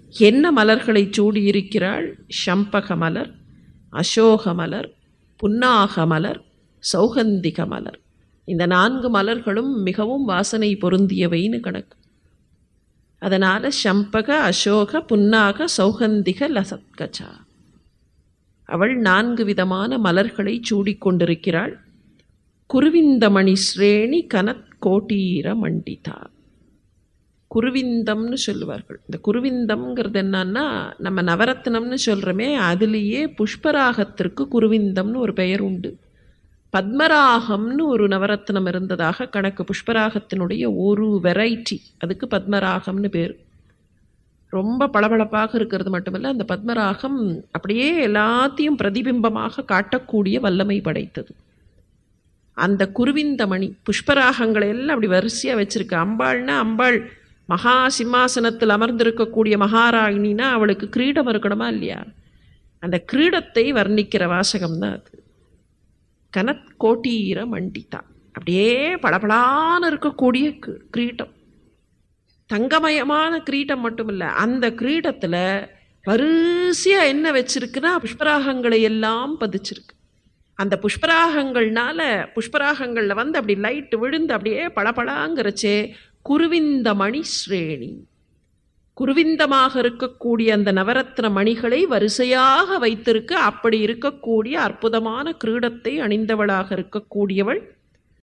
என்ன மலர்களை சூடியிருக்கிறாள் சம்பக மலர் அசோக மலர் புன்னாக மலர் சௌகந்திக மலர் இந்த நான்கு மலர்களும் மிகவும் வாசனை பொருந்தியவைன்னு கணக்கு அதனால் சம்பக அசோக புன்னாக சௌகந்திக லசத்கச்சா அவள் நான்கு விதமான மலர்களை சூடிக்கொண்டிருக்கிறாள் குருவிந்தமணி ஸ்ரேணி கனத் கோட்டீர மண்டிதா குருவிந்தம்னு சொல்லுவார்கள் இந்த குருவிந்தம்ங்கிறது என்னன்னா நம்ம நவரத்னம்னு சொல்கிறோமே அதுலேயே புஷ்பராகத்திற்கு குருவிந்தம்னு ஒரு பெயர் உண்டு பத்மராகம்னு ஒரு நவரத்னம் இருந்ததாக கணக்கு புஷ்பராகத்தினுடைய ஒரு வெரைட்டி அதுக்கு பத்மராகம்னு பேர் ரொம்ப பளபளப்பாக இருக்கிறது மட்டுமல்ல அந்த பத்மராகம் அப்படியே எல்லாத்தையும் பிரதிபிம்பமாக காட்டக்கூடிய வல்லமை படைத்தது அந்த குருவிந்தமணி புஷ்பராகங்களை எல்லாம் அப்படி வரிசையாக வச்சிருக்கு அம்பாள்னா அம்பாள் மகா சிம்மாசனத்தில் அமர்ந்திருக்கக்கூடிய மகாராணினா அவளுக்கு கிரீடம் இருக்கணுமா இல்லையா அந்த கிரீடத்தை வர்ணிக்கிற வாசகம் தான் அது கனத் கோட்டீர மண்டிதா அப்படியே பளபளான்னு இருக்கக்கூடிய கி- கிரீடம் தங்கமயமான கிரீடம் மட்டும் இல்லை அந்த கிரீடத்தில் வரிசையாக என்ன வச்சிருக்குன்னா புஷ்பராகங்களை எல்லாம் பதிச்சிருக்கு அந்த புஷ்பராகங்கள்னால புஷ்பராகங்களில் வந்து அப்படி லைட் விழுந்து அப்படியே பளபளாங்கிறச்சே குருவிந்த மணி ஸ்ரேணி குருவிந்தமாக இருக்கக்கூடிய அந்த நவரத்ன மணிகளை வரிசையாக வைத்திருக்க அப்படி இருக்கக்கூடிய அற்புதமான கிரீடத்தை அணிந்தவளாக இருக்கக்கூடியவள்